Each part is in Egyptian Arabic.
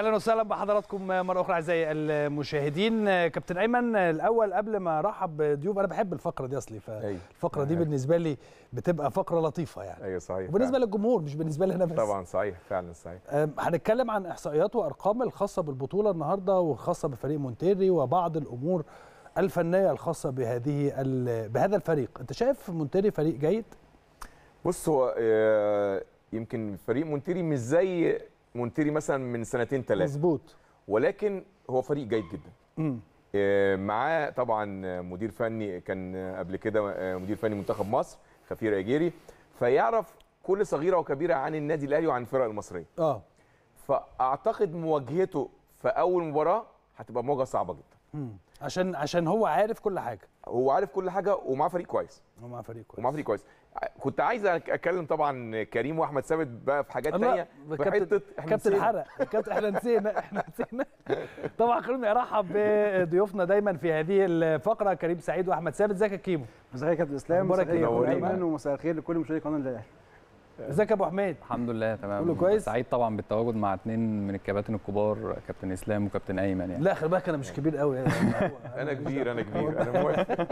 اهلا وسهلا بحضراتكم مره اخرى اعزائي المشاهدين كابتن ايمن الاول قبل ما ارحب بضيوف انا بحب الفقره دي اصلي فالفقره دي بالنسبه لي بتبقى فقره لطيفه يعني ايوه صحيح وبالنسبه للجمهور مش بالنسبه لي انا بس طبعا صحيح فعلا صحيح هنتكلم عن احصائيات وارقام الخاصه بالبطوله النهارده وخاصه بفريق مونتيري وبعض الامور الفنيه الخاصه بهذه بهذا الفريق انت شايف مونتيري فريق جيد بص هو يمكن فريق مونتيري مش زي مونتيري مثلا من سنتين ثلاثه مظبوط ولكن هو فريق جيد جدا امم معاه طبعا مدير فني كان قبل كده مدير فني منتخب مصر خفير اجيري فيعرف كل صغيره وكبيره عن النادي الاهلي وعن الفرق المصريه اه فاعتقد مواجهته في اول مباراه هتبقى مواجهه صعبه جدا امم عشان عشان هو عارف كل حاجه هو عارف كل حاجه ومعاه فريق كويس هو معاه فريق كويس ومعاه فريق كويس كنت عايز اتكلم طبعا كريم واحمد ثابت بقى في حاجات ثانيه في حته كابتن حرق كابتن احنا نسينا احنا نسينا طبعا خلوني ارحب بضيوفنا دايما في هذه الفقره كريم سعيد واحمد ثابت ازيك يا كيمو مساء الخير يا كابتن اسلام مساء الخير يا ايمن ومساء الخير لكل مشاهدي قناه الاهلي ازيك يا ابو حميد الحمد لله تمام كله كويس سعيد طبعا بالتواجد مع اثنين من الكباتن الكبار كابتن اسلام وكابتن ايمن يعني لا خلي بالك انا مش كبير قوي يعني انا كبير انا كبير انا موافق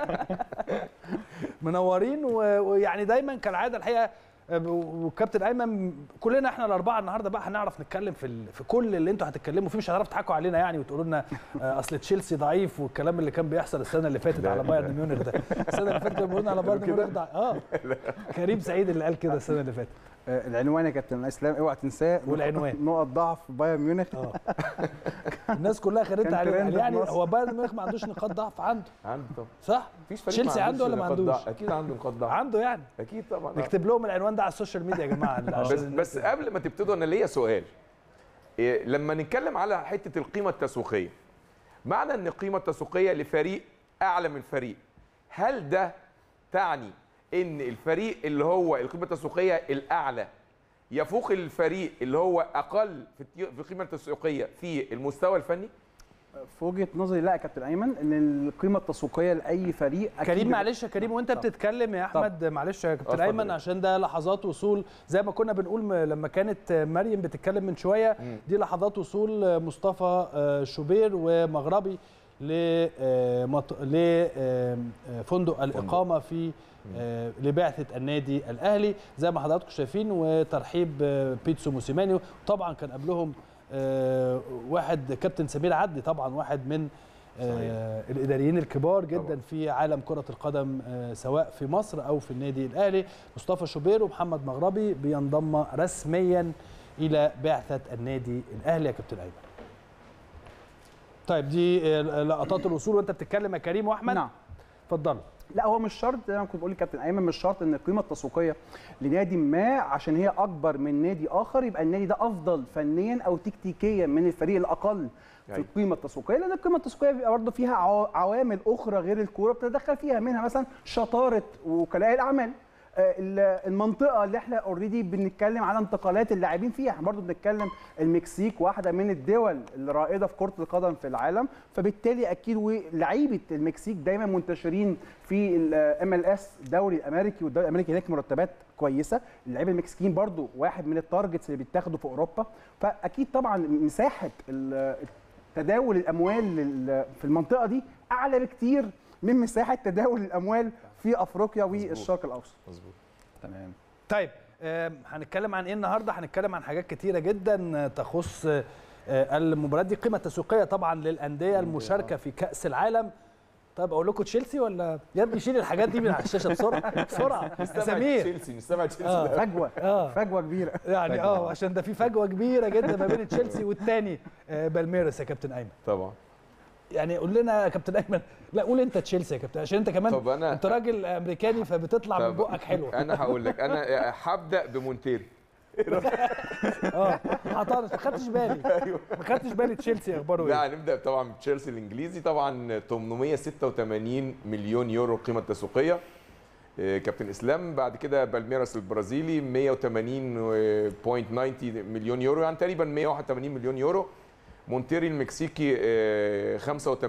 منورين ويعني دايما كالعاده الحقيقه وكابتن ايمن كلنا احنا الاربعه النهارده بقى هنعرف نتكلم في ال... في كل اللي انتوا هتتكلموا فيه مش هتعرفوا تضحكوا علينا يعني وتقولوا لنا اصل تشيلسي ضعيف والكلام اللي كان بيحصل السنه اللي فاتت على بايرن ميونخ ده السنه اللي فاتت كانوا بيقولوا على بايرن ميونخ ده اه كريم سعيد اللي قال كده السنه اللي فاتت العنوان يا كابتن اسلام اوعى تنساه والعنوان نقط ضعف بايرن ميونخ اه الناس كلها خدتها عليه يعني هو بايرن ميونخ ما عندوش نقاط ضعف عنده عنده طبعا صح مفيش فريق تشيلسي عنده ولا ما عندوش اكيد عنده نقاط ضعف عنده يعني اكيد طبعا نكتب لهم العنوان ده على السوشيال ميديا يا جماعه بس بس قبل ما تبتدوا انا ليا سؤال إيه لما نتكلم على حته القيمه التسويقيه معنى ان القيمه التسويقيه لفريق اعلى من فريق هل ده تعني ان الفريق اللي هو القيمه التسويقيه الاعلى يفوق الفريق اللي هو اقل في القيمه التسويقيه في المستوى الفني في وجهه نظري لا يا كابتن ايمن ان القيمه التسويقيه لاي فريق كريم معلش يا كريم وانت بتتكلم يا احمد طب. معلش يا كابتن ايمن عشان ده لحظات وصول زي ما كنا بنقول لما كانت مريم بتتكلم من شويه دي لحظات وصول مصطفى شوبير ومغربي لفندق الاقامه في لبعثه النادي الاهلي زي ما حضراتكم شايفين وترحيب بيتسو موسيماني طبعا كان قبلهم واحد كابتن سمير عدلي طبعا واحد من الاداريين الكبار جدا طبعا. في عالم كره القدم سواء في مصر او في النادي الاهلي مصطفى شوبير ومحمد مغربي بينضم رسميا الى بعثه النادي الاهلي يا كابتن ايمن طيب دي لقطات الوصول وانت بتتكلم يا كريم واحمد نعم اتفضل لا هو مش شرط زي ما كنت بقول لكابتن ايمن مش شرط ان القيمه التسويقيه لنادي ما عشان هي اكبر من نادي اخر يبقى النادي ده افضل فنيا او تكتيكيا من الفريق الاقل في القيمه التسويقيه لان القيمه التسويقيه بيبقى برضه فيها عوامل اخرى غير الكوره بتتدخل فيها منها مثلا شطاره وكلاء الاعمال المنطقه اللي احنا اوريدي بنتكلم على انتقالات اللاعبين فيها احنا برضه بنتكلم المكسيك واحده من الدول الرائده في كره القدم في العالم فبالتالي اكيد ولعيبه المكسيك دايما منتشرين في الام ال اس الدوري الامريكي والدوري الامريكي هناك مرتبات كويسه اللعيبه المكسيكيين برضه واحد من التارجتس اللي بيتاخدوا في اوروبا فاكيد طبعا مساحه تداول الاموال في المنطقه دي اعلى بكتير من مساحه تداول الاموال في افريقيا والشرق الاوسط مظبوط تمام طيب هنتكلم عن ايه النهارده هنتكلم عن حاجات كتيره جدا تخص المباريات دي قيمه تسويقيه طبعا للانديه المشاركه في كاس العالم طيب اقول لكم تشيلسي ولا يا ابني شيل الحاجات دي من على الشاشه بسرعه بسرعه سمير تشيلسي نستبعد تشيلسي آه. فجوه آه. فجوه كبيره يعني اه عشان ده في فجوه كبيره جدا ما بين تشيلسي والثاني بالميرس يا كابتن ايمن طبعا يعني قول لنا يا كابتن ايمن لا قول انت تشيلسي يا كابتن عشان انت كمان طب أنا انت راجل امريكاني فبتطلع من بقك حلو انا هقول لك انا هبدا بمونتيري اه ما خدتش بالي ما خدتش بالي تشيلسي اخباره ايه لا هنبدا طبعا بتشيلسي الانجليزي طبعا 886 مليون يورو القيمه التسويقيه كابتن اسلام بعد كده بالميراس البرازيلي 180.90 مليون يورو يعني تقريبا 181 مليون يورو مونتيري المكسيكي 85.90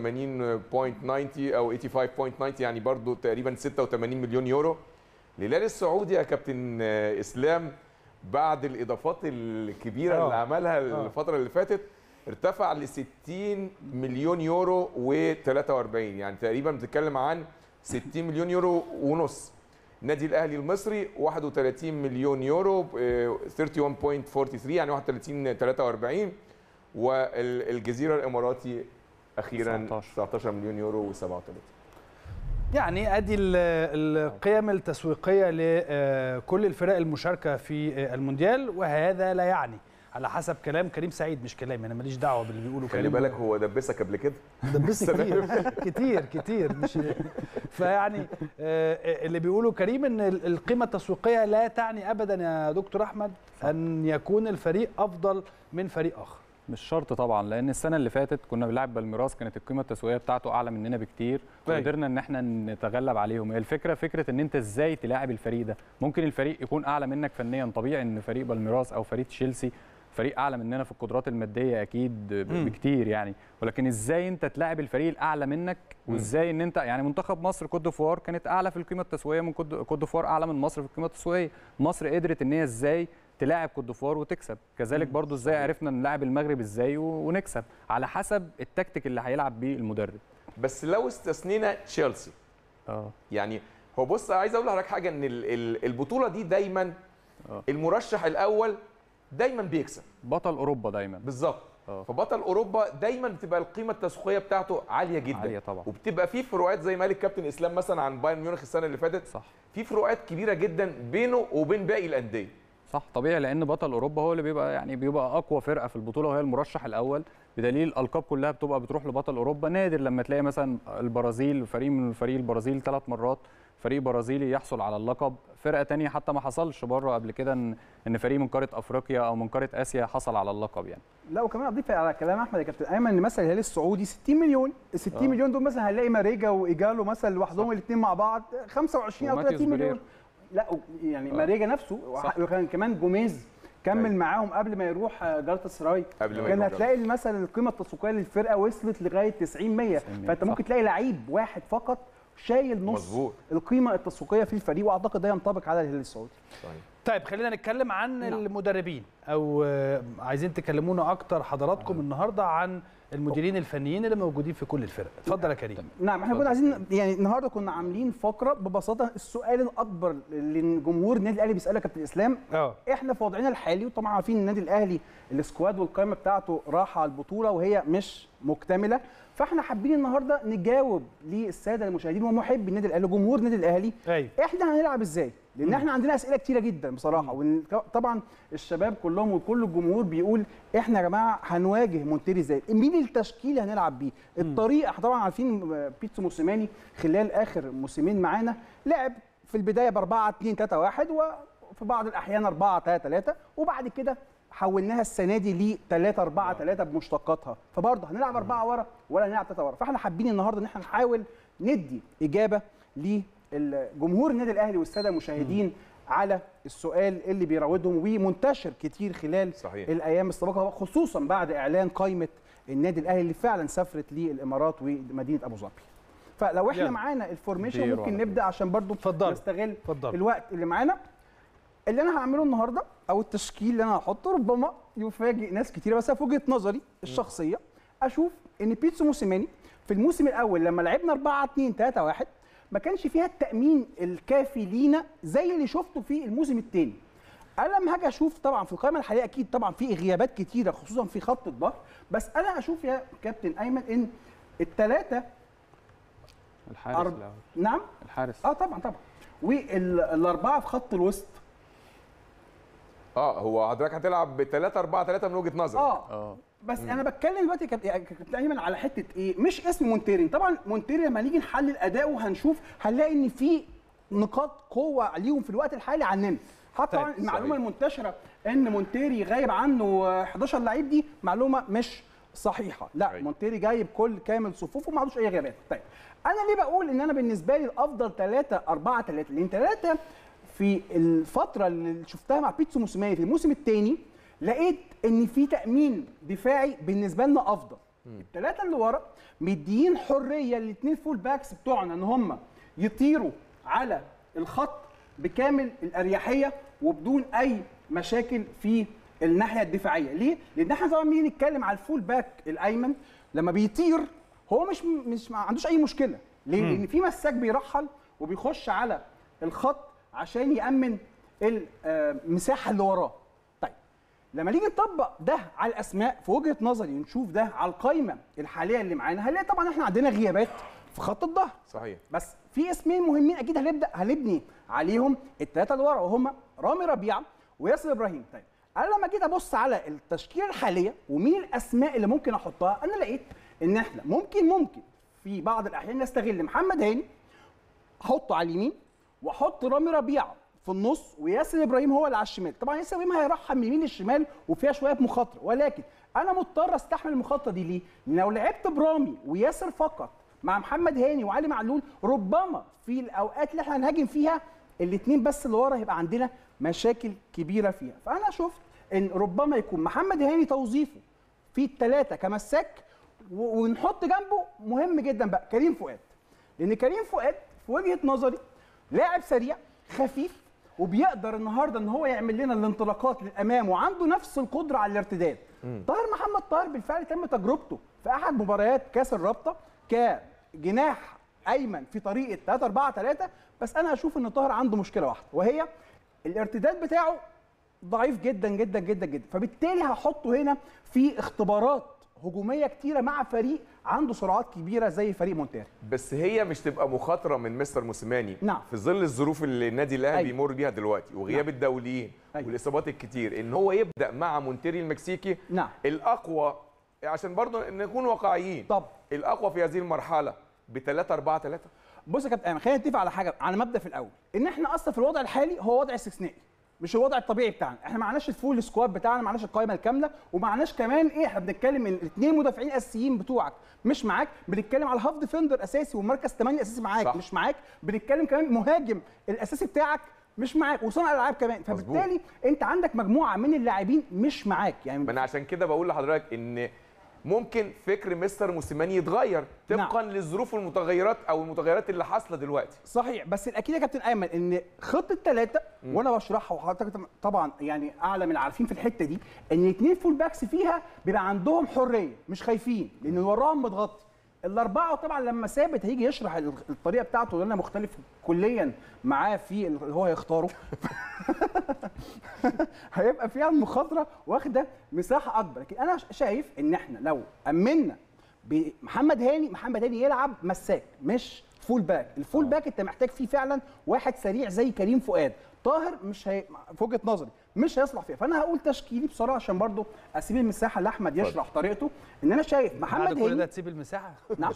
او 85.90 يعني برضو تقريبا 86 مليون يورو الهلال السعودي يا كابتن اسلام بعد الاضافات الكبيره آه. اللي عملها آه. الفتره اللي فاتت ارتفع ل 60 مليون يورو و43 يعني تقريبا بتتكلم عن 60 مليون يورو ونص النادي الاهلي المصري 31 مليون يورو آه، 31.43 يعني 31 43 والجزيره الاماراتي اخيرا 19. 19 مليون يورو و37 يعني ادي ال- القيم التسويقيه لكل الفرق المشاركه في المونديال وهذا لا يعني على حسب كلام كريم سعيد مش كلامي انا ماليش دعوه باللي بيقوله خلي كريم بالك هو دبسك قبل كده دبسني كتير كتير كتير مش فيعني آه، اللي بيقوله كريم ان ال- القيمه التسويقيه لا تعني ابدا يا دكتور احمد ان يكون الفريق افضل من فريق اخر مش شرط طبعا لان السنه اللي فاتت كنا بنلعب بالميراس كانت القيمه التسويقيه بتاعته اعلى مننا بكتير أيوة. وقدرنا ان احنا نتغلب عليهم هي الفكره فكره ان انت ازاي تلاعب الفريق ده ممكن الفريق يكون اعلى منك فنيا طبيعي ان فريق بالميراس او فريق تشيلسي فريق اعلى مننا في القدرات الماديه اكيد ب- مم. بكتير يعني ولكن ازاي انت تلاعب الفريق الاعلى منك وازاي ان انت يعني منتخب مصر كوت ديفوار كانت اعلى في القيمه التسويقيه من كوت كوت ديفوار اعلى من مصر في القيمه التسويقيه مصر قدرت ان هي ازاي تلاعب كوت ديفوار وتكسب كذلك برضو ازاي عرفنا نلاعب المغرب ازاي و- ونكسب على حسب التكتيك اللي هيلعب بيه المدرب بس لو استثنينا تشيلسي اه يعني هو بص عايز اقول لحضرتك حاجه ان ال- ال- البطوله دي دايما آه. المرشح الاول دايما بيكسب بطل اوروبا دايما بالظبط آه. فبطل اوروبا دايما بتبقى القيمه التسويقيه بتاعته عاليه جدا عالية طبعا. وبتبقى في فروقات زي ما قال الكابتن اسلام مثلا عن بايرن ميونخ السنه اللي فاتت صح في فروقات كبيره جدا بينه وبين باقي الانديه صح طبيعي لان بطل اوروبا هو اللي بيبقى يعني بيبقى اقوى فرقه في البطوله وهي المرشح الاول بدليل الالقاب كلها بتبقى بتروح لبطل اوروبا نادر لما تلاقي مثلا البرازيل فريق من فريق البرازيل ثلاث مرات فريق برازيلي يحصل على اللقب فرقه تانية حتى ما حصلش بره قبل كده ان ان فريق من قاره افريقيا او من قاره اسيا حصل على اللقب يعني لا وكمان اضيف على كلام احمد يا كابتن ايمن ان مثلا الهلال السعودي 60 مليون ال 60 آه. مليون دول مثلا هنلاقي ماريجا وايجالو مثلا لوحدهم الاثنين مع بعض 25 او وماتيوس 30 مليون برير. لا يعني آه. ماريجا نفسه صح. وكان كمان جوميز كمل أيوة. معاهم قبل ما يروح جلطة سراي قبل ما كان يروح هتلاقي مثلا القيمه التسويقيه للفرقه وصلت لغايه 90 100 90 100 فانت صح. ممكن تلاقي لعيب واحد فقط شايل نص مظبوط. القيمه التسويقيه في الفريق واعتقد ده ينطبق على الهلال السعودي صحيح. طيب خلينا نتكلم عن نعم. المدربين او آه، عايزين تكلمونا اكتر حضراتكم النهارده عن المديرين الفنيين اللي موجودين في كل الفرق اتفضل يا كريم نعم احنا كنا عايزين يعني النهارده كنا عاملين فقره ببساطه السؤال الاكبر اللي جمهور النادي الاهلي بيساله يا كابتن اسلام اه احنا في وضعنا الحالي وطبعا عارفين النادي الاهلي السكواد والقائمه بتاعته راحه على البطوله وهي مش مكتمله فاحنا حابين النهارده نجاوب للساده المشاهدين ومحبي النادي الاهلي وجمهور النادي الاهلي ايوه احنا هنلعب ازاي؟ لان احنا عندنا اسئله كتيره جدا بصراحه وطبعا الشباب كلهم وكل الجمهور بيقول احنا يا جماعه هنواجه مونتيري ازاي؟ مين التشكيل اللي هنلعب بيه؟ الطريقه احنا طبعا عارفين بيتسو موسيماني خلال اخر موسمين معانا لعب في البدايه ب 4 2 3 1 وفي بعض الاحيان 4 3 3 وبعد كده حولناها السنه دي ل 3 4 3 بمشتقاتها فبرضه هنلعب 4 ورا ولا هنلعب 3 ورا فاحنا حابين النهارده ان احنا نحاول ندي اجابه لجمهور النادي الاهلي والساده المشاهدين على السؤال اللي بيراودهم ومنتشر كتير خلال صحيح. الايام السابقه خصوصا بعد اعلان قائمه النادي الاهلي اللي فعلا سافرت للامارات ومدينه ابو ظبي فلو احنا يلا. معانا الفورميشن دير ممكن وعلى نبدا عشان برضو اتفضل. نستغل اتفضل. الوقت اللي معانا اللي انا هعمله النهارده او التشكيل اللي انا هحطه ربما يفاجئ ناس كتيره بس أنا في وجهه نظري الشخصيه اشوف ان بيتسو موسيماني في الموسم الاول لما لعبنا 4 2 3 1 ما كانش فيها التامين الكافي لينا زي اللي شفته في الموسم الثاني انا لما هاجي اشوف طبعا في القائمه الحاليه اكيد طبعا في غيابات كتيره خصوصا في خط الظهر بس انا اشوف يا كابتن ايمن ان الثلاثه الحارس أرب... الأول. نعم الحارس اه طبعا طبعا والاربعه في خط الوسط اه هو حضرتك هتلعب ب 3 4 3 من وجهه نظرك اه اه بس انا بتكلم دلوقتي يا كابتن- يا كابتن ايمن على حته ايه مش اسم مونتيري طبعا مونتيري لما نيجي نحلل اداؤه هنشوف هنلاقي ان في نقاط قوه ليهم في الوقت الحالي عننا حتى طبعا طيب، المعلومه صحيح. المنتشره ان مونتيري غايب عنه 11 لعيب دي معلومه مش صحيحه لا أيوة. مونتيري جايب كل كامل صفوفه وما عندوش اي غيابات طيب انا ليه بقول ان انا بالنسبه لي الافضل 3 4 3 لان 3 في الفتره اللي شفتها مع بيتسو موسيماني في الموسم الثاني لقيت ان في تامين دفاعي بالنسبه لنا افضل الثلاثه اللي ورا مديين حريه للاثنين فول باكس بتوعنا ان هم يطيروا على الخط بكامل الاريحيه وبدون اي مشاكل في الناحيه الدفاعيه ليه لان احنا طبعا بنيجي نتكلم على الفول باك الايمن لما بيطير هو مش مش ما عندوش اي مشكله ليه لان في مساك بيرحل وبيخش على الخط عشان يامن المساحه اللي وراه طيب لما نيجي نطبق ده على الاسماء في وجهه نظري ونشوف ده على القائمه الحاليه اللي معانا هنلاقي طبعا احنا عندنا غيابات في خط الظهر صحيح بس في اسمين مهمين اكيد هنبدا هنبني عليهم الثلاثه اللي ورا وهم رامي ربيعه وياسر ابراهيم طيب انا لما جيت ابص على التشكيله الحاليه ومين الاسماء اللي ممكن احطها انا لقيت ان احنا ممكن ممكن في بعض الاحيان نستغل محمد هاني احطه على اليمين واحط رامي ربيعه في النص وياسر ابراهيم هو اللي على الشمال طبعا ياسر ابراهيم هيرحم من يمين للشمال وفيها شويه مخاطره ولكن انا مضطر استحمل المخاطره دي ليه لأن لو لعبت برامي وياسر فقط مع محمد هاني وعلي معلول ربما في الاوقات اللي احنا هنهاجم فيها الاثنين بس اللي ورا هيبقى عندنا مشاكل كبيره فيها فانا شفت ان ربما يكون محمد هاني توظيفه في الثلاثه كمساك و- ونحط جنبه مهم جدا بقى كريم فؤاد لان كريم فؤاد في وجهه نظري لاعب سريع خفيف وبيقدر النهارده ان هو يعمل لنا الانطلاقات للامام وعنده نفس القدره على الارتداد طاهر محمد طاهر بالفعل تم تجربته في احد مباريات كاس الرابطه كجناح ايمن في طريقه 3 4 3 بس انا اشوف ان طاهر عنده مشكله واحده وهي الارتداد بتاعه ضعيف جدا جدا جدا جدا فبالتالي هحطه هنا في اختبارات هجوميه كتيره مع فريق عنده سرعات كبيره زي فريق مونتير بس هي مش تبقى مخاطره من مستر موسيماني نعم. في ظل الظروف اللي النادي الاهلي أيوة. بيمر بيها دلوقتي وغياب نعم. الدوليين أيوة. والاصابات الكتير ان هو يبدا مع مونتيري المكسيكي نعم. الاقوى عشان برضه نكون واقعيين طب. الاقوى في هذه المرحله ب 3 4 3 بص يا كابتن ايمن خلينا نتفق على حاجه على مبدا في الاول ان احنا اصلا في الوضع الحالي هو وضع استثنائي مش الوضع الطبيعي بتاعنا احنا معناش الفول سكواد بتاعنا معناش القائمه الكامله ومعناش كمان ايه احنا بنتكلم ان الاثنين مدافعين اساسيين بتوعك مش معاك بنتكلم على هاف ديفندر اساسي ومركز 8 اساسي معاك صح. مش معاك بنتكلم كمان مهاجم الاساسي بتاعك مش معاك وصانع العاب كمان فبالتالي انت عندك مجموعه من اللاعبين مش معاك يعني ما انا عشان كده بقول لحضرتك ان ممكن فكر مستر موسيماني يتغير طبقا نعم. للظروف والمتغيرات او المتغيرات اللي حاصله دلوقتي صحيح بس الاكيد يا كابتن ايمن ان خطه ثلاثه وانا بشرحها وحضرتك طبعا يعني اعلى من العارفين في الحته دي ان الاثنين فول باكس فيها بيبقى عندهم حريه مش خايفين لان وراهم متغطي الاربعه طبعا لما ثابت هيجي يشرح ال- الطريقه بتاعته اللي انا مختلف كليا معاه في اللي هو هيختاره هيبقى فيها المخاطره واخده مساحه اكبر لكن انا شايف ان احنا لو امنا بمحمد هاني محمد هاني يلعب مساك مش فول باك الفول باك انت محتاج فيه فعلا واحد سريع زي كريم فؤاد طاهر مش هي... في وجهه نظري مش هيصلح فيها فانا هقول تشكيلي بسرعه عشان برضو اسيب المساحه لاحمد يشرح طريقته ان انا شايف بعد محمد كل ده هاني تسيب المساحه نعم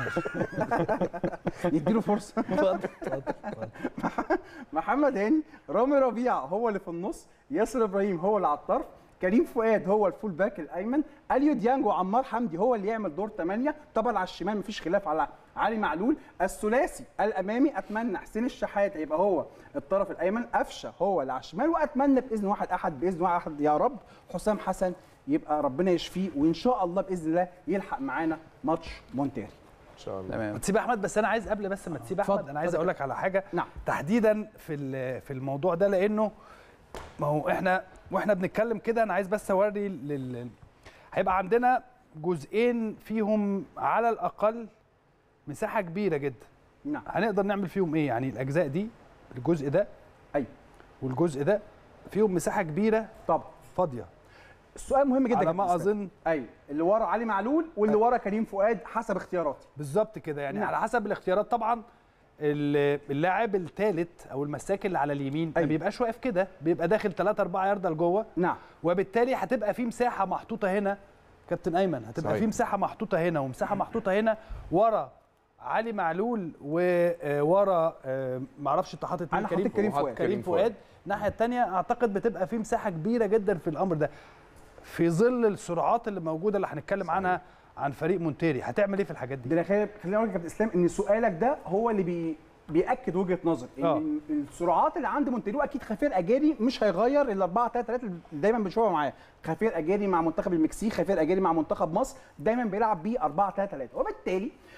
نديله فرصه اتفضل اتفضل اتفضل. محمد هاني رامي ربيعه هو اللي في النص ياسر ابراهيم هو اللي على الطرف كريم فؤاد هو الفول باك الايمن اليو ديانج وعمار حمدي هو اللي يعمل دور 8 طبعا على الشمال مفيش خلاف على علي معلول الثلاثي الامامي اتمنى حسين الشحات يبقى هو الطرف الايمن قفشه هو اللي على الشمال واتمنى باذن واحد احد باذن واحد احد يا رب حسام حسن يبقى ربنا يشفيه وان شاء الله باذن الله يلحق معانا ماتش مونتيري ان شاء الله تمام ما تسيب احمد بس انا عايز قبل بس ما تسيب احمد اتفضل، انا عايز اتفضل. اقول لك على حاجه نعم. تحديدا في ال- في الموضوع ده لانه ما هو احنا واحنا بنتكلم كده انا عايز بس اوري لل... هيبقى عندنا جزئين فيهم على الاقل مساحه كبيره جدا نعم هنقدر نعمل فيهم ايه يعني الاجزاء دي الجزء ده ايوه والجزء ده فيهم مساحه كبيره طبعا فاضيه السؤال مهم جدا على يا ما كابتن إسلام. اظن ايوه اللي ورا علي معلول واللي ورا كريم فؤاد حسب اختياراتي بالظبط كده يعني نعم. على حسب الاختيارات طبعا ال- اللاعب الثالث او المساك اللي على اليمين ما أيوة. بيبقاش واقف كده بيبقى داخل 3 4 ياردة لجوه نعم وبالتالي هتبقى في مساحه محطوطه هنا كابتن ايمن هتبقى صحيح. في مساحه محطوطه هنا ومساحه محطوطه هنا ورا علي معلول وورا معرفش انت حاطط مين أنا حاطط كريم فؤاد. كريم كريم فؤاد. فؤاد الناحيه الثانيه اعتقد بتبقى في مساحه كبيره جدا في الامر ده في ظل السرعات اللي موجوده اللي هنتكلم عنها عن فريق مونتيري هتعمل ايه في الحاجات دي ده انا خليني خليني اقول لك يا كابتن اسلام ان سؤالك ده هو اللي بي بياكد وجهه نظري ان آه. السرعات اللي عند مونتيرو اكيد خفير اجاري مش هيغير ال 4 3 3 اللي دايما بنشوفها معاه خفير اجاري مع منتخب المكسيك خفير اجاري مع منتخب مصر دايما بيلعب بيه 4 3 3 وبالتالي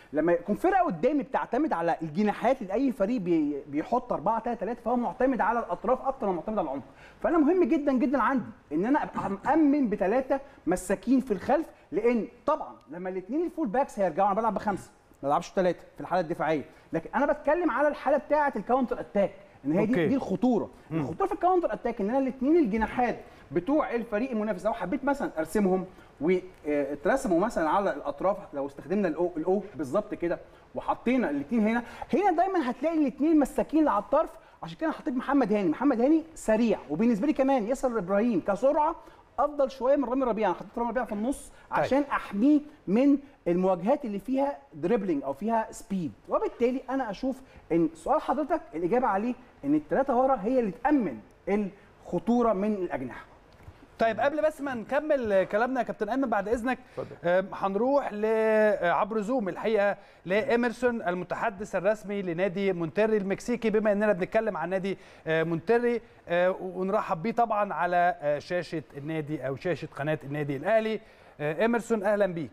لما يكون فرقه قدامي بتعتمد على الجناحات لاي فريق بي- بيحط 4 3 3 فهو معتمد على الاطراف اكتر ما معتمد على العمق فانا مهم جدا جدا عندي ان انا ابقى مامن بثلاثه مساكين في الخلف لان طبعا لما الاثنين الفول باكس هيرجعوا انا بلعب بخمسه ما بلعبش ثلاثه في الحاله الدفاعيه لكن انا بتكلم على الحاله بتاعه الكاونتر اتاك ان هي أوكي. دي دي الخطوره الخطوره في الكاونتر اتاك ان انا الاثنين الجناحات بتوع الفريق المنافس لو حبيت مثلا ارسمهم واترسموا مثلا على الاطراف لو استخدمنا الاو الاو بالظبط كده وحطينا الاثنين هنا هنا دايما هتلاقي الاثنين مساكين اللي على الطرف عشان كده حطيت محمد هاني محمد هاني سريع وبالنسبه لي كمان ياسر ابراهيم كسرعه افضل شويه من رامي ربيعه انا حطيت رامي ربيعه في النص عشان احميه من المواجهات اللي فيها دريبلينج او فيها سبيد وبالتالي انا اشوف ان سؤال حضرتك الاجابه عليه ان الثلاثه ورا هي اللي تامن الخطوره من الاجنحه طيب قبل بس ما نكمل كلامنا يا كابتن ايمن بعد اذنك آم، هنروح ل عبر زوم الحقيقه لاميرسون المتحدث الرسمي لنادي مونتري المكسيكي بما اننا بنتكلم عن نادي آه، مونتري آه، ونرحب بيه طبعا على آه، شاشه النادي او شاشه قناه النادي الاهلي آه، اميرسون اهلا بيك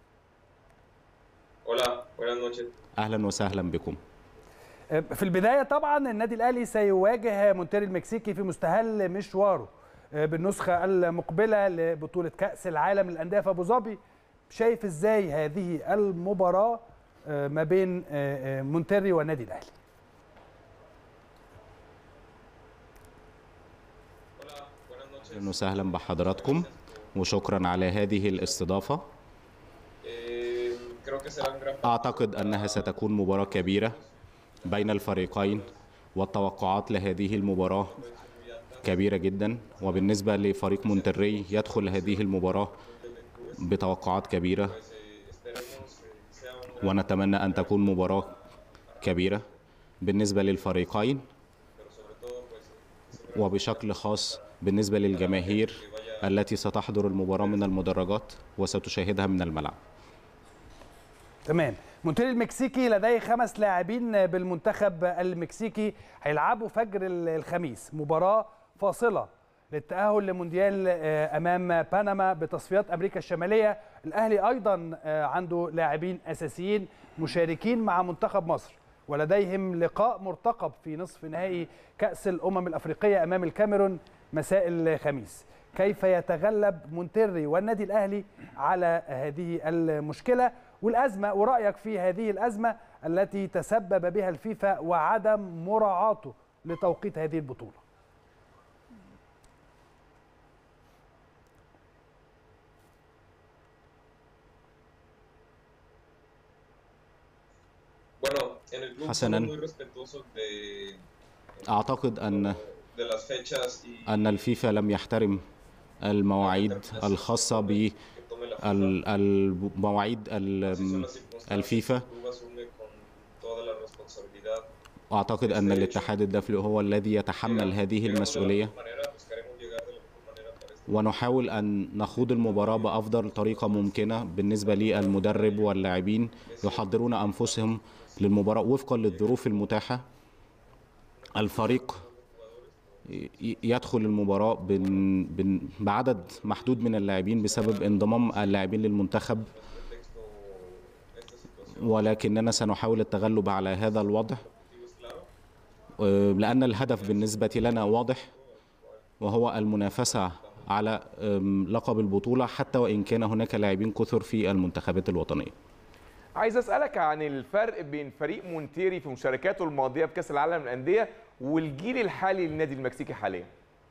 Hola, buenas noches. اهلا وسهلا بكم في البدايه طبعا النادي الاهلي سيواجه مونتري المكسيكي في مستهل مشواره بالنسخه المقبله لبطوله كاس العالم للانديه في ابو ظبي شايف ازاي هذه المباراه ما بين مونتري والنادي الاهلي Hola, buenas noches. اهلا وسهلا بحضراتكم وشكرا على هذه الاستضافه Eh, creo que será un gran اعتقد انها ستكون مباراه كبيره بين الفريقين والتوقعات لهذه المباراه كبيره جدا وبالنسبه لفريق مونتري يدخل هذه المباراه بتوقعات كبيره esperemos eh, sea un ونتمنى ان تكون مباراه كبيره بالنسبه للفريقين وبشكل خاص بالنسبه للجماهير التي ستحضر المباراه من المدرجات وستشاهدها من الملعب تمام مونتري المكسيكي لديه خمس لاعبين بالمنتخب المكسيكي هيلعبوا فجر الخميس مباراة فاصلة للتأهل لمونديال أمام بنما بتصفيات أمريكا الشمالية الأهلي أيضا عنده لاعبين أساسيين مشاركين مع منتخب مصر ولديهم لقاء مرتقب في نصف نهائي كأس الأمم الأفريقية أمام الكاميرون مساء الخميس كيف يتغلب مونتري والنادي الأهلي على هذه المشكلة والأزمة ورأيك في هذه الأزمة التي تسبب بها الفيفا وعدم مراعاته لتوقيت هذه البطولة Bueno, en el club حسناً. somos muy respetuosos de, اعتقد ان de las fechas y ان الفيفا لم يحترم المواعيد الخاصه que tome la FIFA. بالمواعيد Así son las circunstancias. الفيفا El club asume con toda la responsabilidad. اعتقد ان الاتحاد الدولي هو الذي يتحمل هذه Llegamos de la المسؤوليه mejor manera, buscaremos llegar de la mejor manera para este ونحاول أن نخوض المباراة بأفضل طريقة ممكنة بالنسبة للمدرب واللاعبين يحضرون أنفسهم للمباراة وفقا للظروف المتاحة الفريق ي- يدخل المباراة بن- بن- بعدد محدود من اللاعبين بسبب انضمام اللاعبين للمنتخب ولكننا سنحاول التغلب على هذا الوضع آه، لأن الهدف بالنسبة لنا واضح وهو المنافسة على أم، لقب البطولة حتى وإن كان هناك لاعبين كثر في المنتخبات الوطنية عايز اسالك عن الفرق بين فريق مونتيري في مشاركاته الماضيه في كاس العالم للانديه والجيل الحالي للنادي المكسيكي حاليا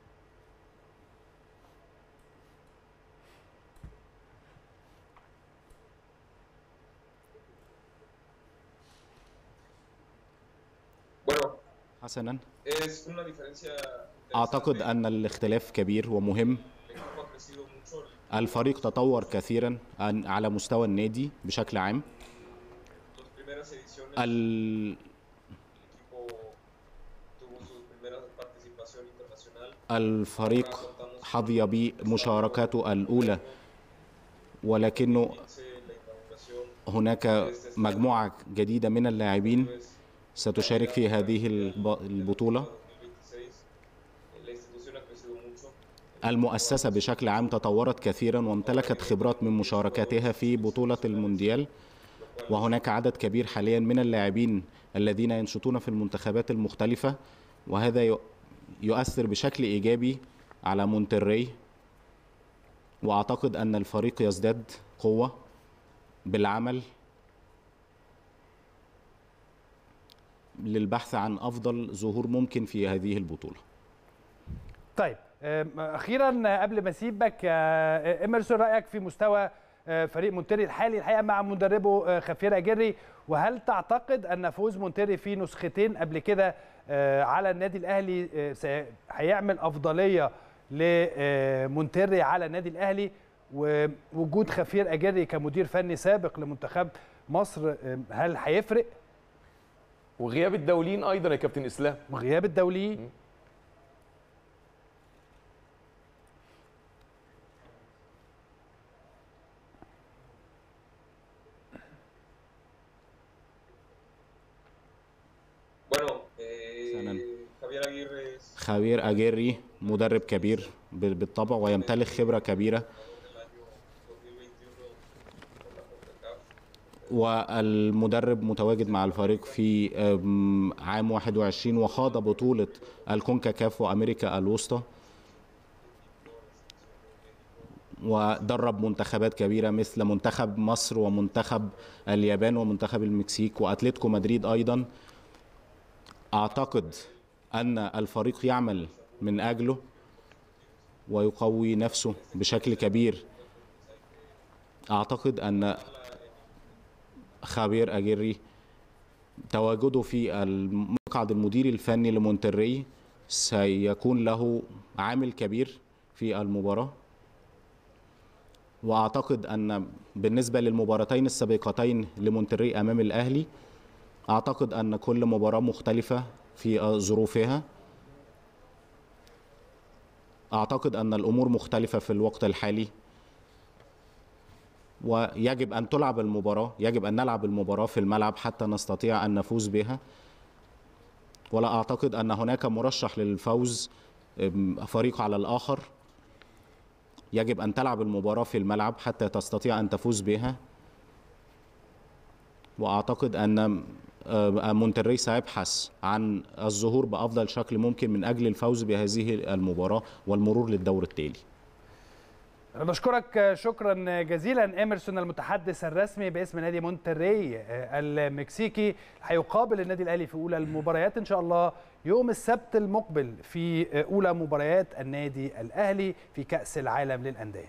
Bueno, حسنا es una diferencia أعتقد interesante. أن الاختلاف كبير ومهم El equipo ha crecido mucho. الفريق تطور كثيرا عن- على مستوى النادي بشكل عام Las primeras ediciones ال- el equipo tuvo su primera participación internacional. الفريق حظي بمشاركاته الأولى ولكنه 15 la inauguración هناك مجموعة جديدة من اللاعبين pues, ستشارك في هذه الب- البطولة 2026. La institución ha crecido mucho. المؤسسة بشكل عام تطورت كثيرا وامتلكت خبرات من مشاركاتها في بطولة المونديال وهناك عدد كبير حاليا من اللاعبين الذين ينشطون في المنتخبات المختلفة وهذا يؤ- يؤثر بشكل إيجابي على مونتري وأعتقد أن الفريق يزداد قوة بالعمل للبحث عن أفضل ظهور ممكن في هذه البطولة طيب آم، اخيرا آه، قبل ما اسيبك آه، ايمرسون رايك في مستوى آه، فريق مونتري الحالي الحقيقه مع مدربه آه، خفير اجري وهل تعتقد ان فوز مونتري في نسختين قبل كده آه، على النادي الاهلي آه، سي- هيعمل افضليه لمونتري على النادي الاهلي ووجود خفير اجري كمدير فني سابق لمنتخب مصر آه، هل هيفرق وغياب الدوليين ايضا يا كابتن اسلام وغياب الدوليين Bueno, eh, Sanan. Javier Aguirre es خاوير أجيري مدرب كبير بال- بالطبع ويمتلك خبرة كبيرة el año 2021 con la CONCACAF. والمدرب متواجد مع الفريق في أم، عام 21 وخاض بطولة الكونكاكاف وأمريكا الوسطى ودرب منتخبات كبيرة مثل منتخب مصر ومنتخب اليابان ومنتخب المكسيك وأتلتيكو مدريد أيضا أعتقد أن الفريق يعمل من أجله ويقوي نفسه بشكل كبير أعتقد أن خابير أجيري تواجده في المقعد المدير الفني لمونتري سيكون له عامل كبير في المباراة وأعتقد أن بالنسبة للمباراتين السابقتين لمونتري أمام الأهلي أعتقد أن كل مباراة مختلفة في ظروفها أعتقد أن الأمور مختلفة في الوقت الحالي ويجب أن تلعب المباراة يجب أن نلعب المباراة في الملعب حتى نستطيع أن نفوز بها ولا أعتقد أن هناك مرشح للفوز أم، فريق على الآخر يجب أن تلعب المباراة في الملعب حتى تستطيع أن تفوز بها وأعتقد أن آه، مونتري سيبحث عن الظهور بأفضل شكل ممكن من أجل الفوز بهذه المباراة والمرور للدور التالي أنا بشكرك شكرا جزيلا إيمرسون المتحدث الرسمي باسم نادي مونتري المكسيكي هيقابل النادي الأهلي في أولى المباريات إن شاء الله يوم السبت المقبل في أولى مباريات النادي الأهلي في كأس العالم للأندية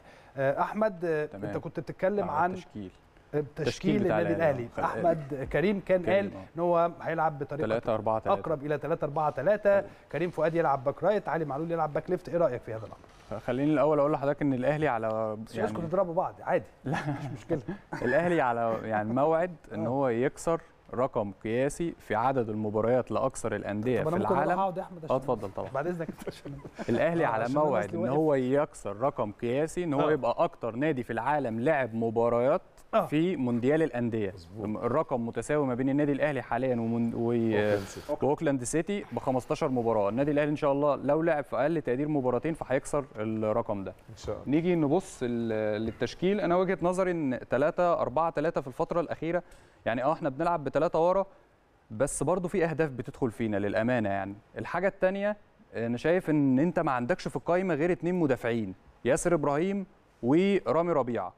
أحمد تمام. أنت كنت بتتكلم على عن التشكيل تشكيل التشكيل بتاع النادي الأهلي. الأهلي خل- أحمد كريم كان كريم، قال آه. إن هو هيلعب بطريقة 3 4 3 أقرب إلى 3 4 3 كريم فؤاد يلعب باك رايت علي معلول يلعب باك ليفت إيه رأيك في هذا الأمر؟ خليني الاول اقول لحضرتك ان الاهلي على مش يعني تضربوا بعض عادي لا مش مشكلة الاهلي على يعني موعد ان هو يكسر رقم قياسي في عدد المباريات لاكثر الانديه طب في أنا ممكن أروح العالم أقعد يا أحمد اه عشان- اتفضل طبعا بعد اذنك عشان الاهلي آه، على عشان الناس موعد اللي ان واقف. هو يكسر رقم قياسي ان هو آه. يبقى اكتر نادي في العالم لعب مباريات آه. في مونديال الانديه الرقم متساوي ما بين النادي الاهلي حاليا ومن... و... واوكلاند سيتي ب 15 مباراه النادي الاهلي ان شاء الله لو لعب في اقل تقدير مباراتين فهيكسر الرقم ده ان شاء الله نيجي نبص ال- للتشكيل انا وجهه نظري ان 3 4 3 في الفتره الاخيره يعني اه احنا بنلعب بثلاثه ورا بس برضو في اهداف بتدخل فينا للامانه يعني الحاجه الثانيه انا شايف ان انت ما عندكش في القائمه غير اتنين مدافعين ياسر ابراهيم ورامي ربيعه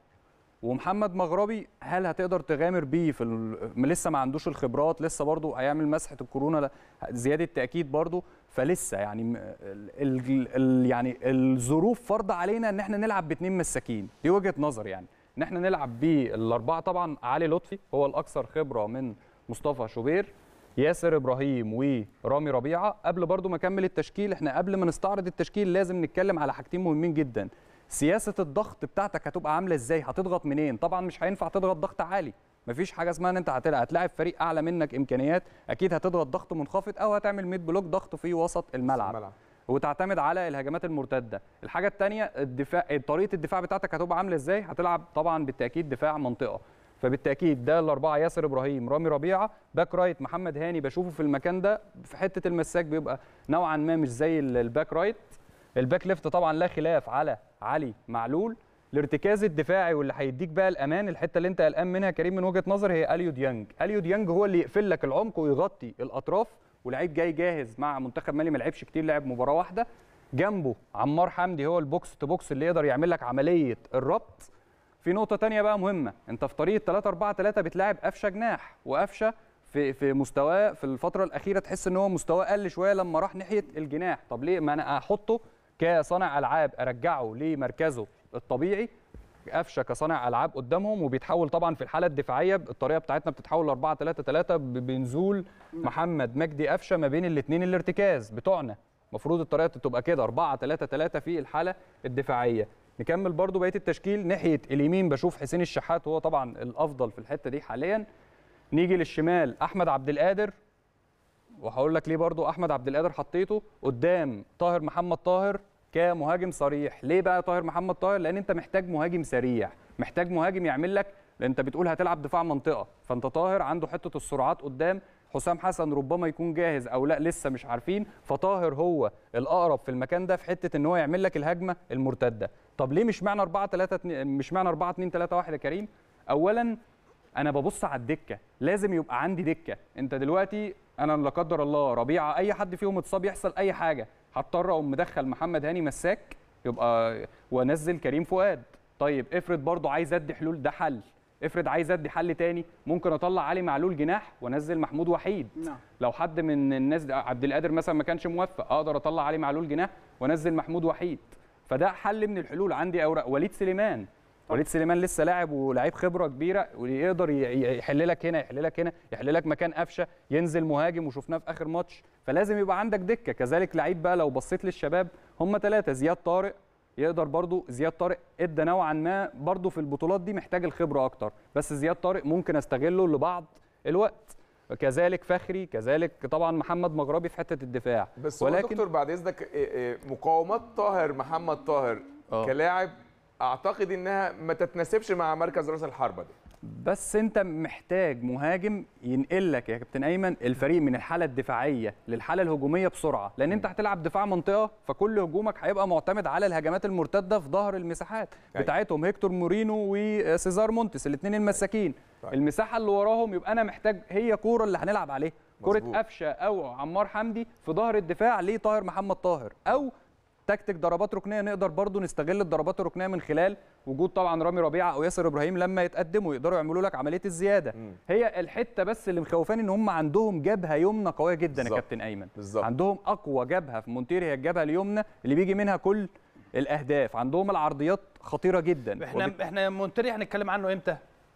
ومحمد مغربي هل هتقدر تغامر بيه في ال... م- لسه ما عندوش الخبرات لسه برضو هيعمل مسحه الكورونا ل- زياده تاكيد برضو فلسه يعني م- ال... ال... ال... يعني الظروف فرض علينا ان احنا نلعب باثنين مساكين دي وجهه نظر يعني ان احنا نلعب بالاربعه طبعا علي لطفي هو الاكثر خبره من مصطفى شوبير ياسر ابراهيم ورامي ربيعه قبل برضو ما اكمل التشكيل احنا قبل ما نستعرض التشكيل لازم نتكلم على حاجتين مهمين جدا سياسه الضغط بتاعتك هتبقى عامله ازاي هتضغط منين طبعا مش هينفع تضغط ضغط عالي مفيش حاجه اسمها ان انت هتلعب هتلاعب فريق اعلى منك امكانيات اكيد هتضغط ضغط منخفض او هتعمل ميد بلوك ضغط في وسط الملعب الملعب. وتعتمد على الهجمات المرتده الحاجه الثانيه الدفاع طريقه الدفاع بتاعتك هتبقى عامله ازاي هتلعب طبعا بالتاكيد دفاع منطقه فبالتاكيد ده الاربعه ياسر ابراهيم رامي ربيعه باك رايت محمد هاني بشوفه في المكان ده في حته المساك بيبقى نوعا ما مش زي ال- الباك رايت الباك ليفت طبعا لا خلاف على علي معلول الارتكاز الدفاعي واللي هيديك بقى الامان الحته اللي انت قلقان منها كريم من وجهه نظري هي اليو ديانج اليو ديانج هو اللي يقفل لك العمق ويغطي الاطراف ولعيب جاي جاهز مع منتخب مالي ما لعبش كتير لعب مباراه واحده جنبه عمار حمدي هو البوكس تو بوكس اللي يقدر يعمل لك عمليه الربط في نقطه تانية بقى مهمه انت في طريقه 3 4 3 بتلاعب قفشه جناح وقفشه في في مستواه في الفتره الاخيره تحس ان هو مستواه قل شويه لما راح ناحيه الجناح طب ليه ما انا احطه كصانع العاب ارجعه لمركزه الطبيعي قفشه كصانع العاب قدامهم وبيتحول طبعا في الحاله الدفاعيه الطريقه بتاعتنا بتتحول ل 4 3 3 بنزول محمد مجدي قفشه ما بين الاثنين الارتكاز بتوعنا المفروض الطريقه تبقى كده 4 3 3 في الحاله الدفاعيه نكمل برضو بقيه التشكيل ناحيه اليمين بشوف حسين الشحات هو طبعا الافضل في الحته دي حاليا نيجي للشمال احمد عبد القادر وهقول لك ليه برضو احمد عبد القادر حطيته قدام طاهر محمد طاهر كمهاجم صريح ليه بقى طاهر محمد طاهر لان انت محتاج مهاجم سريع محتاج مهاجم يعمل لك لان انت بتقول هتلعب دفاع منطقه فانت طاهر عنده حته السرعات قدام حسام حسن ربما يكون جاهز او لا لسه مش عارفين فطاهر هو الاقرب في المكان ده في حته ان هو يعمل لك الهجمه المرتده طب ليه مش معنى 4 3 مش معنى 4 2 3 1 يا كريم اولا انا ببص على الدكه لازم يبقى عندي دكه انت دلوقتي انا لا قدر الله ربيعه اي حد فيهم اتصاب يحصل اي حاجه هضطر اقوم مدخل محمد هاني مساك يبقى وانزل كريم فؤاد طيب افرض برضو عايز ادي حلول ده حل افرض عايز ادي حل تاني ممكن اطلع علي معلول جناح وانزل محمود وحيد نعم. لو حد من الناس ده عبد القادر مثلا ما كانش موفق اقدر اطلع علي معلول جناح وانزل محمود وحيد فده حل من الحلول عندي اوراق وليد سليمان وليد سليمان لسه لاعب ولاعيب خبره كبيره ويقدر ي- يحل لك هنا يحل لك هنا يحل لك مكان قفشه ينزل مهاجم وشفناه في اخر ماتش فلازم يبقى عندك دكه كذلك لعيب بقى لو بصيت للشباب هم ثلاثه زياد طارق يقدر برضو زياد طارق ادى نوعا ما برضو في البطولات دي محتاج الخبره اكتر بس زياد طارق ممكن استغله لبعض الوقت كذلك فخري كذلك طبعا محمد مغربي في حته الدفاع بس ولكن دكتور بعد اذنك إيه إيه، مقاومات طاهر محمد طاهر آه. كلاعب اعتقد انها ما تتناسبش مع مركز راس الحربه ده بس انت محتاج مهاجم ينقل لك يا كابتن ايمن الفريق من الحاله الدفاعيه للحاله الهجوميه بسرعه لان انت هتلعب دفاع منطقه فكل هجومك هيبقى معتمد على الهجمات المرتده في ظهر المساحات أيوة. بتاعتهم هيكتور مورينو وسيزار مونتس الاثنين المساكين طيب. المساحه اللي وراهم يبقى انا محتاج هي كوره اللي هنلعب عليها كوره مظبوط. قفشه او عمار حمدي في ظهر الدفاع لطاهر محمد طاهر او تكتيك ضربات ركنيه نقدر برضو نستغل الضربات الركنيه من خلال وجود طبعا رامي ربيعه او ياسر ابراهيم لما يتقدموا يقدروا يعملوا لك عمليه الزياده مم. هي الحته بس اللي مخوفاني ان هم عندهم جبهه يمنى قويه جدا يا بالظبط. كابتن ايمن بالظبط. عندهم اقوى جبهه في مونتيري هي الجبهه اليمنى اللي بيجي منها كل الاهداف عندهم العرضيات خطيره جدا احنا وبت- احنا مونتري هنتكلم عنه امتى؟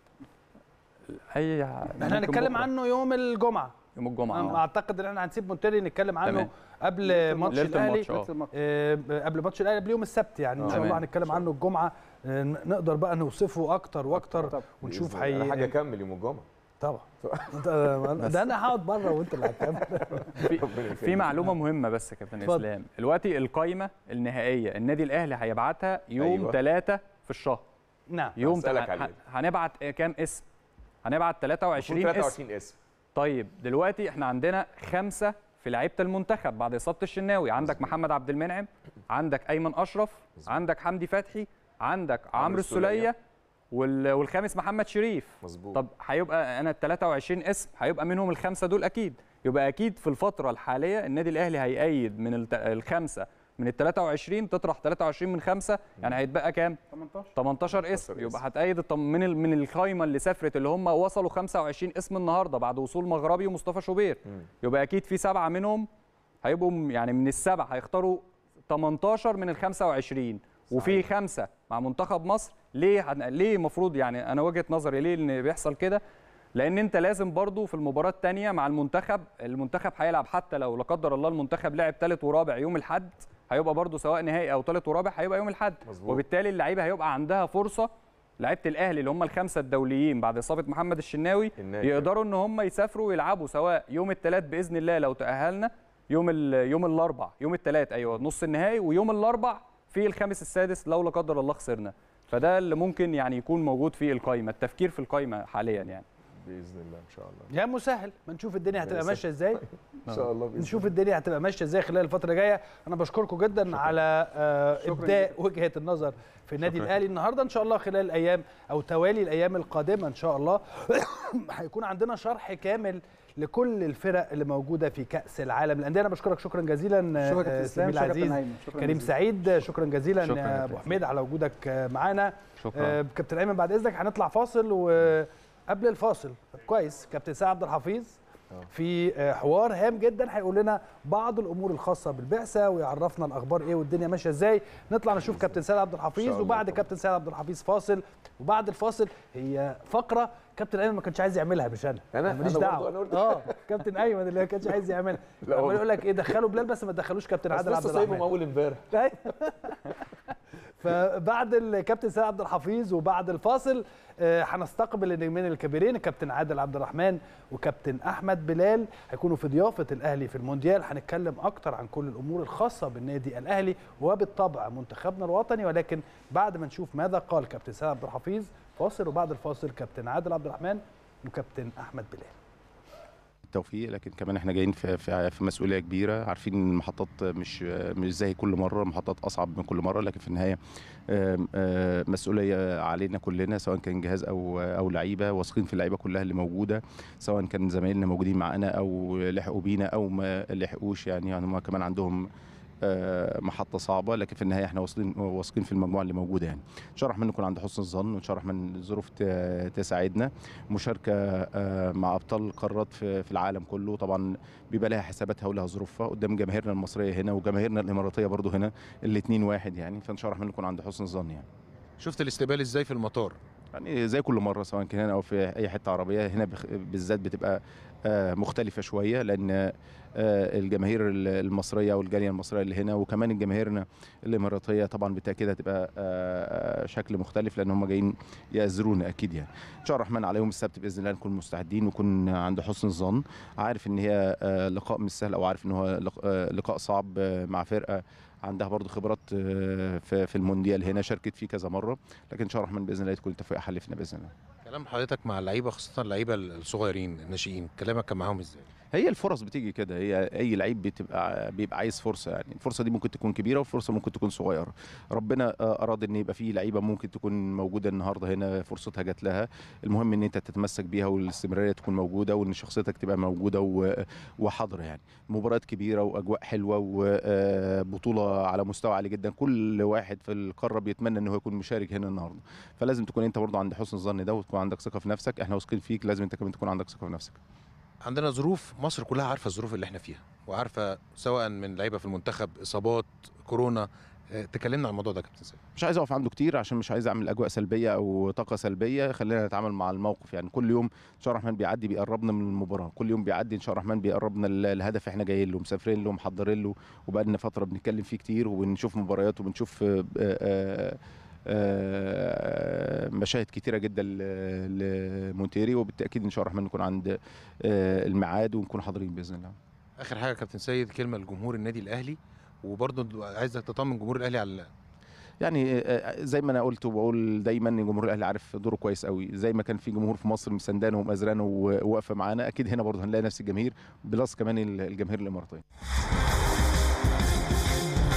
اي احنا ممكن هنتكلم بكرة. عنه يوم الجمعه يوم الجمعه أنا آه. اعتقد ان احنا هنسيب مونتري نتكلم عنه تمام. قبل ماتش ليلة الاهلي الماتش، آه. نفس الماتش. آه، قبل ماتش الاهلي قبل يوم السبت يعني ان شاء تمام. الله هنتكلم عنه الجمعه آه، نقدر بقى نوصفه اكتر واكتر طبعا. ونشوف بإذن الله. حي انا حاجه اكمل يوم الجمعه طبعا أنت- ده انا هقعد بره وانت اللي هتكمل ربنا يخليك. في معلومه مهمه بس يا كابتن اتفضل. اسلام دلوقتي القايمه النهائيه النادي الاهلي هيبعتها يوم أيوة. 3 في الشهر نعم يوم هسألك تل- عليه. ه- هنبعت كام اسم هنبعت 23 اسم 23 اسم طيب دلوقتي احنا عندنا خمسه في لعيبه المنتخب بعد اصابه الشناوي عندك محمد عبد المنعم عندك ايمن اشرف عندك حمدي فتحي عندك عمرو السولية. السوليه وال- والخامس محمد شريف مظبوط طب هيبقى انا ال 23 اسم هيبقى منهم الخمسه دول اكيد يبقى اكيد في الفتره الحاليه النادي الاهلي هيأيد من الت- الخمسه من ال 23 تطرح 23 من خمسه يعني هيتبقى كام 18 18 اسم 18 يبقى هتأيد الطم- من ال- من القايمه اللي سافرت اللي هم وصلوا 25 اسم النهارده بعد وصول مغربي ومصطفى شوبير مم. يبقى اكيد في سبعه منهم هيبقوا م- يعني من السبعه هيختاروا 18 من ال 25 وفي خمسه مع منتخب مصر ليه هن- ليه المفروض يعني انا وجهه نظري ليه ان بيحصل كده لان انت لازم برضو في المباراه الثانيه مع المنتخب المنتخب هيلعب حتى لو لا قدر الله المنتخب لعب ثالث ورابع يوم الاحد هيبقى برضو سواء نهائي او ثالث ورابع هيبقى يوم الاحد مظبوط. وبالتالي اللعيبه هيبقى عندها فرصه لعيبه الاهلي اللي هم الخمسه الدوليين بعد اصابه محمد الشناوي الناجح. يقدروا ان هم يسافروا ويلعبوا سواء يوم الثلاث باذن الله لو تاهلنا يوم ال- يوم الاربع يوم الثلاث ايوه نص النهائي ويوم الاربع في الخامس السادس لو لا قدر الله خسرنا فده اللي ممكن يعني يكون موجود في القائمه التفكير في القائمه حاليا يعني باذن الله ان شاء الله يا مسهل ما نشوف الدنيا هتبقى يسهل. ماشيه ازاي ان شاء الله باذن نشوف الدنيا هتبقى ماشيه ازاي خلال الفتره الجايه انا بشكركم جدا على آه، شكراً ابداء جداً. وجهه النظر في النادي شكراً. الاهلي النهارده ان شاء الله خلال الايام او توالي الايام القادمه ان شاء الله هيكون عندنا شرح كامل لكل الفرق اللي موجوده في كاس العالم للانديه انا بشكرك شكرا جزيلا شكرا آه، كابتن اسلام زميلي شكرا كابتن العزيز هيمن شكرا كريم جزيلا. سعيد شكرا جزيلا شكراً يا يا ابو كابتن. حميد على وجودك آه، معانا شكرا آه، كابتن ايمن بعد اذنك هنطلع فاصل وقبل الفاصل طب كويس كابتن سعد عبد الحفيظ في آه، حوار هام جدا هيقول لنا بعض الامور الخاصه بالبعثه ويعرفنا الاخبار ايه والدنيا ماشيه ازاي نطلع نشوف كابتن سعد عبد إن الحفيظ شاء الله وبعد طبعاً. كابتن سعد عبد الحفيظ فاصل وبعد الفاصل هي فقره كابتن ايمن ما كانش عايز يعملها مش انا أنا؟ ماليش أنا برضو؟ دعوه أنا قلت- اه كابتن ايمن اللي ما كانش عايز يعملها لا عمال والله. يقول لك ايه دخلوا بلال بس ما تدخلوش كابتن بس عادل عبد لسه سايبهم الرحمن اول امبارح أيوة. فبعد الكابتن سيد عبد الحفيظ وبعد الفاصل آه، هنستقبل النجمين الكبيرين الكابتن عادل عبد الرحمن وكابتن احمد بلال هيكونوا في ضيافه الاهلي في المونديال هنتكلم اكتر عن كل الامور الخاصه بالنادي الاهلي وبالطبع منتخبنا الوطني ولكن بعد ما نشوف ماذا قال كابتن سيد عبد الحفيظ فاصل وبعد الفاصل كابتن عادل عبد الرحمن وكابتن احمد بلال التوفيق لكن كمان احنا جايين في في, في مسؤوليه كبيره عارفين ان المحطات مش مش زي كل مره المحطات اصعب من كل مره لكن في النهايه آم، آم، مسؤوليه علينا كلنا سواء كان جهاز او او لعيبه واثقين في اللعيبه كلها اللي موجوده سواء كان زمايلنا موجودين معانا او لحقوا بينا او ما لحقوش يعني يعني هم كمان عندهم آه، محطه صعبه لكن في النهايه احنا واثقين واثقين في المجموعه اللي موجوده يعني نشرح من نكون عند حسن الظن ونشرح من الظروف ت- تساعدنا مشاركه آه، مع ابطال القارات في في العالم كله طبعا بيبقى لها حساباتها ولها ظروفها قدام جماهيرنا المصريه هنا وجماهيرنا الاماراتيه برضو هنا الاثنين واحد يعني فنشرح من نكون عند حسن الظن يعني شفت الاستقبال ازاي في المطار يعني زي كل مره سواء كان هنا او في اي حته عربيه هنا بخ- بالذات بتبقى آه، مختلفه شويه لان آه، الجماهير ال- المصريه والجاليه المصريه اللي هنا وكمان الجماهيرنا الاماراتيه طبعا بالتاكيد هتبقى آه، شكل مختلف لان هم جايين يأزرونا اكيد يعني ان شاء الله الرحمن على يوم السبت باذن الله نكون مستعدين ونكون عند حسن الظن عارف ان هي آه، لقاء مش سهل او عارف ان هو لق- آه، لقاء صعب آه، مع فرقه عندها برضو خبرات آه، في في المونديال هنا شاركت فيه كذا مره لكن ان شاء الله الرحمن باذن الله تكون التوفيق حلفنا باذن الله كلام حضرتك مع اللعيبه خاصه اللعيبه الصغيرين الناشئين كلامك كان معاهم ازاي هي الفرص بتيجي كده هي اي لعيب بتبقى بيبقى عايز فرصه يعني الفرصه دي ممكن تكون كبيره وفرصه ممكن تكون صغيره ربنا آه، اراد ان يبقى في لعيبه ممكن تكون موجوده النهارده هنا فرصتها جات لها المهم ان انت تتمسك بيها والاستمراريه تكون موجوده وان شخصيتك تبقى موجوده و- وحاضره يعني مباريات كبيره واجواء حلوه وبطوله على مستوى عالي جدا كل واحد في القاره بيتمنى ان هو يكون مشارك هنا النهارده فلازم تكون انت برضه عند حسن الظن ده وتكون عندك ثقه في نفسك احنا واثقين فيك لازم انت كمان تكون عندك ثقه في نفسك عندنا ظروف مصر كلها عارفه الظروف اللي احنا فيها وعارفه سواء من لعيبه في المنتخب اصابات كورونا آه، تكلمنا عن الموضوع ده يا كابتن سيد مش عايز اقف عنده كتير عشان مش عايز اعمل اجواء سلبيه او طاقه سلبيه خلينا نتعامل مع الموقف يعني كل يوم ان شاء الله الرحمن بيعدي بيقربنا من المباراه كل يوم بيعدي ان شاء الله الرحمن بيقربنا ال- الهدف احنا جايين له مسافرين له محضرين له وبقالنا فتره بنتكلم فيه كتير وبنشوف مباريات وبنشوف آه، آه، آه، مشاهد كتيره جدا ل- لمونتيري وبالتاكيد ان شاء الله الرحمن نكون عند آه، الميعاد ونكون حاضرين باذن الله اخر حاجه يا كابتن سيد كلمه لجمهور النادي الاهلي وبرضه عايزك تطمن جمهور الاهلي على يعني آه، زي ما انا قلت وبقول دايما ان جمهور الاهلي عارف دوره كويس قوي زي ما كان في جمهور في مصر مساندانه ومأزرانه وواقفه معانا اكيد هنا برضه هنلاقي نفس الجماهير بلس كمان الجماهير الاماراتيه